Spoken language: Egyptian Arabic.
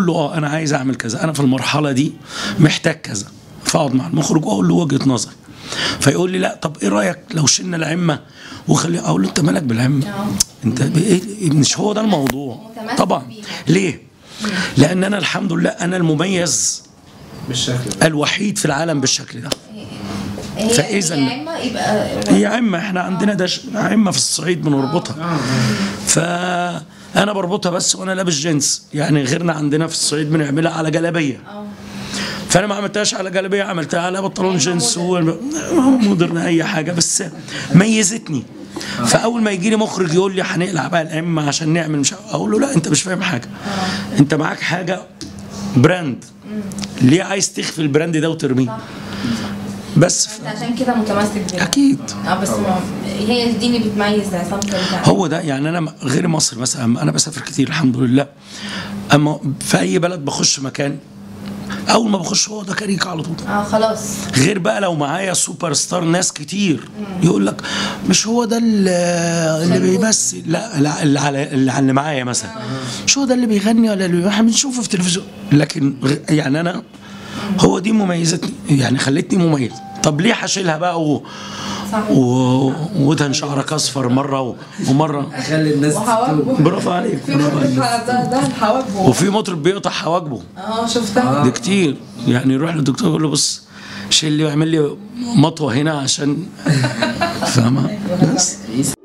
له اه انا عايز اعمل كذا انا في المرحله دي محتاج كذا فاقعد مع المخرج واقول له وجهه نظري فيقول لي لا طب ايه رايك لو شلنا العمه وخلي اقول له انت مالك بالعمه انت إيه مش هو ده الموضوع متمسك طبعا بيها. ليه لان انا الحمد لله انا المميز بالشكل ده الوحيد في العالم بالشكل ده هي فإذا- هي عمة يبقى هي عمة احنا عندنا ده ش- عمة في الصعيد بنربطها فأنا بربطها بس وأنا لابس جينز يعني غيرنا عندنا في الصعيد بنعملها على جلابية فأنا ما عملتهاش على جلابية عملتها على بنطلون جينز و مودرن أي حاجة بس ميزتني فأول ما يجي لي مخرج يقول لي هنقلع بقى العمة عشان نعمل مش عارف- أقول له لا أنت مش فاهم حاجة أنت معاك حاجة براند ليه عايز تخفي البراند ده وترميه بس ف... انت عشان كده متمسك بيها أكيد اه بس ما هي دي اللي بتميز عصام سلطان هو ده يعني انا غير مصر مثلا انا بسافر كتير الحمد لله اما في اي بلد بخش مكان اول ما بخش هو ده كاريك على طول اه خلاص غير بقى لو معايا سوبر ستار ناس كتير يقول لك مش هو ده اللي, اللي بيمثل لا لا اللي على اللي, على اللي معايا مثلا مش هو ده اللي بيغني ولا اللي احنا بنشوفه في التلفزيون لكن غ- يعني انا هو دي مميزتني يعني خلتني مميز طب ليه هشيلها بقى و صح و... ودهن شعرك اصفر مره و... ومره اخلي الناس وحواجبه برافو عليك في برافو عليك مطرب ده ده الحواجبه وفي مطرب بيقطع حواجبه اه شفتها ده كتير يعني يروح للدكتور يقول له بص شيل لي واعمل لي مطوه هنا عشان فاهمه بس